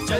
జై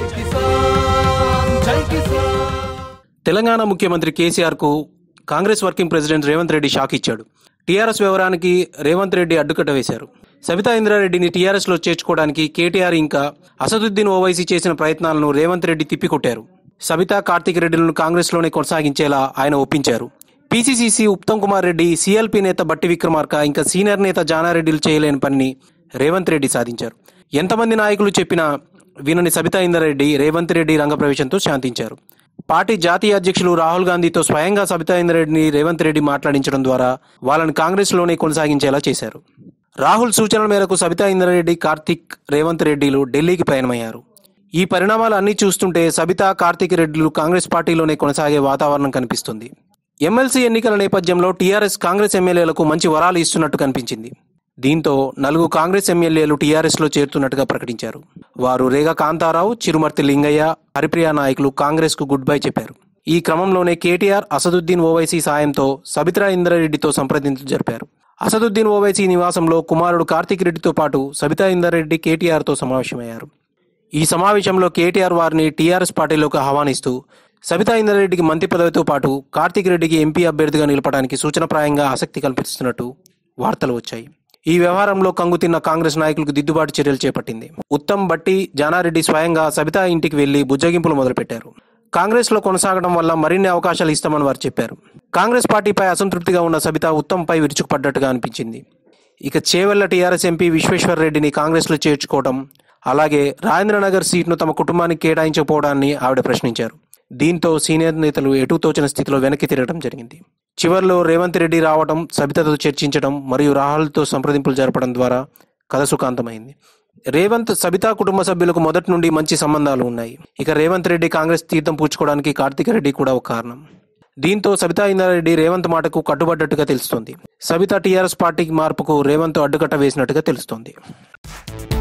కిసాన్ జై కిసాన్ తెలంగాణ ముఖ్యమంత్రి కేసీఆర్ కు Congress working president Revanth Reddy shock ఇచ్చాడు టీఆర్ఎస్ వ్యవహారానికి రేవంత్ రెడ్డి అడ్డుకట్ట వేశారు సబితా ఇంద్రారెడ్డిని టీఆర్ఎస్ లో చేర్చుకోవడానికి కేటీఆర్ ఇంకా అసదుద్దీన్ ఓవైసీ చేసిన ప్రయత్నాలను రేవంత్ రెడ్డి తిప్పికొట్టారు సబితా కార్తీక్ రెడ్డిలను కాంగ్రెస్ లోనే కొనసాగించేలా ఆయన ఒప్పించారు పీసీసీసీ ఉత్తమ్ కుమార్ రెడ్డి సీఎల్పీ నేత బట్టి విక్రమార్క ఇంకా సీనియర్ నేత జానారెడ్డిలు చేయలేని పనిని రేవంత్ రెడ్డి సాధించారు ఎంతమంది నాయకులు చెప్పినా వినని సబితా ఇంద్రారెడ్డి రేవంత్ రెడ్డి రంగప్రవేశంతో శాంతించారు పార్టీ జాతీయ అధ్యక్షులు రాహుల్ గాంధీతో స్వయంగా సబితా ఇంద్రారెడ్డిని రేవంత్ రెడ్డి మాట్లాడించడం ద్వారా వాళ్ళని కాంగ్రెస్ లోనే కొనసాగించేలా చేశారు రాహుల్ సూచనల మేరకు సబితా ఇంద్రారెడ్డి కార్తిక్ రేవంత్ రెడ్డిలు ఢిల్లీకి ప్రయాణమయ్యారు ఈ పరిణామాలు అన్ని చూస్తుంటే సబితా కార్తిక్ రెడ్డిలు కాంగ్రెస్ పార్టీలోనే కొనసాగే వాతావరణం కనిపిస్తుంది ఎమ్మెల్సీ ఎన్నికల నేపథ్యంలో టీఆర్ఎస్ కాంగ్రెస్ ఎమ్మెల్యేలకు మంచి వరాలు ఇస్తున్నట్టు కనిపించింది దీంతో నలుగురు కాంగ్రెస్ ఎమ్మెల్యేలు టీఆర్ఎస్ లో చేరుతున్నట్టుగా ప్రకటించారు వారు రేగా కాంతారావు చిరుమర్తి లింగయ్య హరిప్రియ నాయకులు కాంగ్రెస్ కు గుడ్ బై చెప్పారు ఈ క్రమంలోనే కేటీఆర్ అసదుద్దీన్ ఓవైసీ సాయంతో సబితా ఇంద్రారెడ్డితో సంప్రదింపులు జరిపారు అసదుద్దీన్ ఓవైసీ నివాసంలో కుమారుడు కార్తిక్ రెడ్డితో పాటు సబితా ఇంద్రారెడ్డి కేటీఆర్ తో సమావేశమయ్యారు ఈ సమావేశంలో కేటీఆర్ వారిని టీఆర్ఎస్ పార్టీలోకి ఆహ్వానిస్తూ సబితా ఇంద్రారెడ్డికి మంత్రి పదవితో పాటు కార్తిక్ రెడ్డికి ఎంపీ అభ్యర్థిగా నిలపడానికి సూచనప్రాయంగా ఆసక్తి కల్పిస్తున్నట్టు వార్తలు వచ్చాయి ఈ వ్యవహారంలో కంగుతిన్న కాంగ్రెస్ నాయకులకు దిద్దుబాటు చర్యలు చేపట్టింది ఉత్తమ్ బట్టి జానారెడ్డి స్వయంగా సబితా ఇంటికి వెళ్లి బుజ్జగింపులు మొదలుపెట్టారు కాంగ్రెస్ లో కొనసాగడం వల్ల మరిన్ని అవకాశాలు ఇస్తామని వారు చెప్పారు కాంగ్రెస్ పార్టీపై అసంతృప్తిగా ఉన్న సబితా ఉత్తమ్ పై విరుచుకుపడ్డట్టుగా అనిపించింది ఇక చేవెళ్ల టీఆర్ఎస్ ఎంపీ విశ్వేశ్వర్ రెడ్డిని కాంగ్రెస్ లో చేర్చుకోవడం అలాగే రాజేంద్రనగర్ సీట్ను తమ కుటుంబానికి కేటాయించకపోవడాన్ని ఆవిడ ప్రశ్నించారు దీంతో సీనియర్ నేతలు ఎటూ తోచిన స్థితిలో వెనక్కి తిరగడం జరిగింది చివర్లో రేవంత్ రెడ్డి రావడం సబితతో చర్చించడం మరియు రాహుల్తో సంప్రదింపులు జరపడం ద్వారా కథ సుఖాంతమైంది రేవంత్ సబితా కుటుంబ సభ్యులకు మొదటి నుండి మంచి సంబంధాలు ఉన్నాయి ఇక రేవంత్ రెడ్డి కాంగ్రెస్ తీర్థం పూడ్చుకోవడానికి కార్తిక్ రెడ్డి కూడా ఒక కారణం దీంతో సబితా ఇంద్రారెడ్డి రేవంత్ మాటకు కట్టుబడ్డట్టుగా తెలుస్తోంది సబితా టీఆర్ఎస్ పార్టీకి మార్పుకు రేవంత్ అడ్డుకట్ట వేసినట్టుగా తెలుస్తోంది